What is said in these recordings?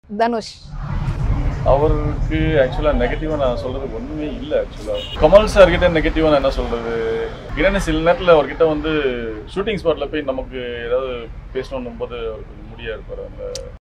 தனுஷ் அவருக்கு ஆக்சுவலாக நெகட்டிவாக நான் சொல்றதுக்கு ஒன்றுமே இல்லை ஆக்சுவலாக கமல் சார் கிட்ட நெகட்டிவாக நான் என்ன சொல்றது ஏன்னா சில நேரத்தில் அவர்கிட்ட வந்து ஷூட்டிங் ஸ்பாட்டில் போய் நமக்கு ஏதாவது பேசணும் போது அவருக்கு முடியா இருப்பார் அந்த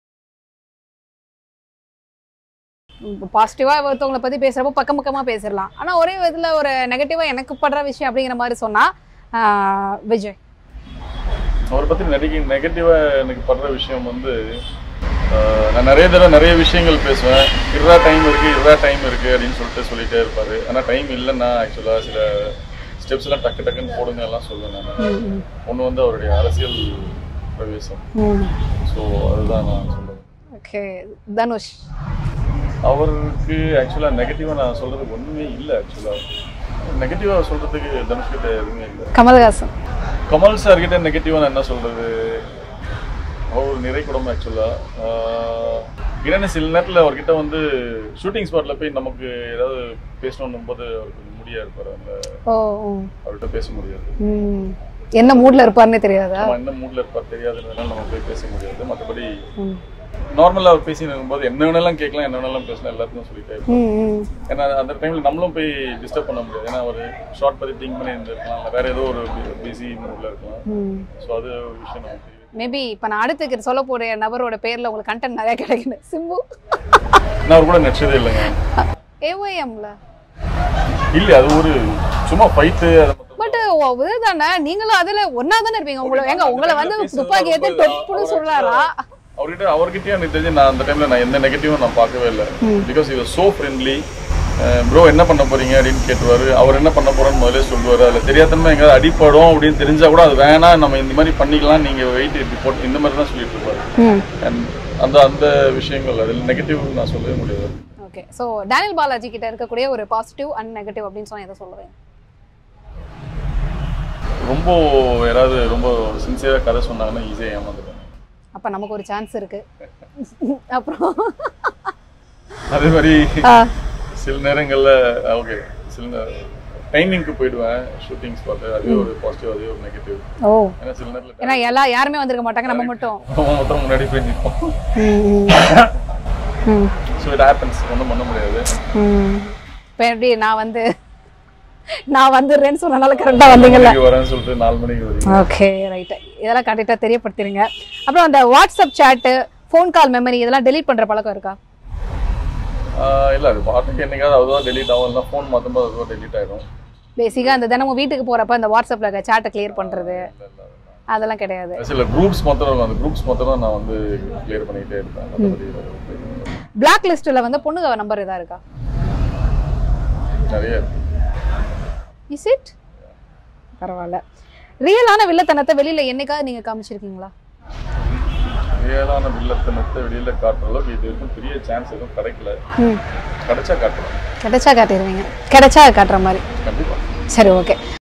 பாசிட்டிவா ஒருத்தவங்களை பத்தி பேசுறப்போ பக்கம் பக்கமா பேசிடலாம் ஆனா ஒரே விதத்துல ஒரு நெகட்டிவா எனக்கு படுற விஷயம் அப்படிங்கிற மாதிரி சொன்னா ஆஹ், விஜய் அவரை பற்றி நெகட்டிவ் நெகட்டிவாக எனக்கு படுற விஷயம் வந்து ஆஹ், நான் நிறைய தடவை நிறைய விஷயங்கள் பேசுவேன் இருபா டைம் இருக்குது இருபா டைம் இருக்குது அப்படின்னு சொல்லிட்டு சொல்லிட்டே இருப்பார் ஆனால் டைம் இல்லைன்னா ஆக்சுவலாக சில ஸ்டெப்ஸ் எல்லாம் டக்கு டக்குன்னு போடுங்க எல்லாம் சொல்லுவேன் நான் ஒன்று வந்து அவருடைய அரசியல் பிரவேசம் ஸோ அதுதான் நான் சொல்லுவேன் ஓகே தனுஷ் அவருக்கு ஆக்சுவலாக நெகட்டிவாக நான் சொல்றதுக்கு ஒன்றுமே இல்லை ஆக்சுவலாக நெகட்டிவாக சொல்றதுக்கு தனுஷ்கிட்ட எதுவுமே இல்லை கமல்ஹாசன் கமல் சார் கிட்ட நெகட்டிவாக நான் என்ன சொல்றது அவர் நிறை குடும்பம் ஆக்சுவலாக ஏன்னா சில நேரத்தில் அவர்கிட்ட வந்து ஷூட்டிங் ஸ்பாட்டில் போய் நமக்கு ஏதாவது பேசணும் போது அவருக்கு முடியா இருப்பார் அந்த ஓ ஓ. அவர்கிட்ட பேச முடியாது ம். என்ன மூட்ல இருப்பாருன்னே தெரியாதா நம்ம என்ன மூட்ல இருப்பார் தெரியாதுன்றதுனால நம்ம போய் பேச முடியாது மற்றபடி ம். நார்மலாக அவர் பேசி இருக்கும்போது என்ன வேணாலும் கேட்கலாம் என்ன வேணாலும் பேசலாம் எல்லாத்துக்கும் சொல்லிட்டே இருப்பார். ம், ம். ஏன்னா அந்த டைம்ல நம்மளும் போய் டிஸ்டர்ப் பண்ண முடியாது ஏன்னா ஒரு ஷார்ட் பத்தி திங்க் பண்ணி இருந்திருக்கலாம் இல்ல வேற ஏதோ ஒரு பிஸி மூட்ல இருக்கலாம் ம். ஸோ அது ஒரு விஷயம் நமக்கு தெரியும். மேபி இப்போ நான் அடுத்து சொல்ல போற நபரோட பேர்ல உங்களுக்கு கண்டென்ட் நிறைய கிடைக்குது சிம்பு நான் அவர் கூட நடிச்சதே இல்லைங்க ஏஒஎம்ல இல்ல அது ஒரு சும்மா ஃபைட்டு அதை மட்டும் பட் இதுதானே நீங்களும் அதுல ஒன்னா தானே இருப்பீங்க உங்களை ஏங்க உங்களை வந்து துப்பாக்கி ஏத்தி டொப்புன்னு சொல்றாரா அவர்கிட்ட அவர்கிட்டயே எனக்கு தெரிஞ்சு நான் அந்த டைம்ல நான் எந்த நெகட்டிவும் நான் பார்க்கவே இல்லை பிகாஸ் இவர் சோ ஃப்ரெண்ட்லி ப்ரோ என்ன பண்ண போறீங்க அப்படின்னு கேட்டுவாரு அவர் என்ன பண்ண போறோன்னு முதல்ல சொல்லுவாரு அதுல தெரியாதனமா எங்கேயாவது அடிப்படும் அப்படின்னு தெரிஞ்சா கூட அது வேணாம் நம்ம இந்த மாதிரி பண்ணிக்கலாம் நீங்க வெயிட் இப்படி போட்டு இந்த மாதிரி தான் சொல்லிட்டு இருப்பாரு ம் And அந்த அந்த விஷயங்கள் அதில் நெகட்டிவ் நான் சொல்லவே முடியாது ஓகே ஸோ டேனியல் பாலாஜி கிட்ட இருக்கக்கூடிய ஒரு பாசிட்டிவ் அண்ட் நெகட்டிவ் அப்படின்னு சொன்னா எதை சொல்லுவேன் ரொம்ப யாராவது ரொம்ப சின்சியராக கதை சொன்னாங்கன்னா ஈஸியாக ஏமாந்துருவேன் அப்ப நமக்கு ஒரு சான்ஸ் இருக்கு அப்புறம் அதே மாதிரி ஆ, சில நேரங்களில் ஓகே சில டைமிங்க்கு போயிடுவேன் ஷூட்டிங் ஸ்பாட்டு அதுவே ஒரு பாசிட்டிவ் அதுவே ஒரு நெகட்டிவ் ஓ ஏன்னா சில நேரத்தில் ஏன்னா எல்லா யாருமே வந்திருக்க மாட்டாங்க நம்ம மட்டும் மொத்தம் முன்னாடி போய் நிற்போம் ம் ஸோ இட் ஹேப்பன்ஸ் ஒன்றும் பண்ண முடியாது ம் இப்போ எப்படி நான் வந்து நான் வந்துடுறேன்னு சொன்னனால கரெக்டாக வந்தீங்கல்ல மணிக்கு வரேன்னு சொல்லிட்டு நாலு மணிக்கு வரீங்க ஓகே ரைட்டு இதெல்லாம் கரெக்டாக தெரியப்படுத்திடுங்க அப்புறம் அந்த WhatsApp chat phone call memory இதெல்லாம் டெலீட் பண்ணுற பழக்கம் இருக்கா ஆஹ் இல்ல அது பாட்டுக்கு என்னைக்காவது அதுதான் டெலீட் ஆகும் இல்லை ஃபோன் மாற்றும்போது அதுவாக டெலீட் ஆகிடும் பேசிக்காக அந்த தினமும் வீட்டுக்கு போகிறப்ப அந்த வாட்ஸ்அப்பில் இருக்க சேட்டை கிளியர் பண்ணுறது அதெல்லாம் கிடையாது சில குரூப்ஸ் மாத்திரம் இருக்கும் அந்த குரூப்ஸ் மாத்திரம் நான் வந்து கிளியர் பண்ணிக்கிட்டே இருப்பேன் மற்றபடி பிளாக் லிஸ்ட்டில் வந்து பொண்ணுங்க நம்பர் எதா இருக்கா நிறைய இருக்கு இஸ் இட் பரவாயில்ல ரியலான வில்லத்தனத்தை வெளியில் என்னைக்காவது நீங்கள் காமிச்சிருக்கீங்களா ரியலான வில்லத்தனத்தை வெளியில காட்டுற அளவுக்கு இது வரைக்கும் பெரிய சான்ஸ் எதுவும் கிடைக்கல ம் கிடைச்சா காட்டுறேன் கிடைச்சா காட்டிடுவீங்க கிடைச்சா காட்டுற மாதிரி கண்டிப்பா சரி ஓகே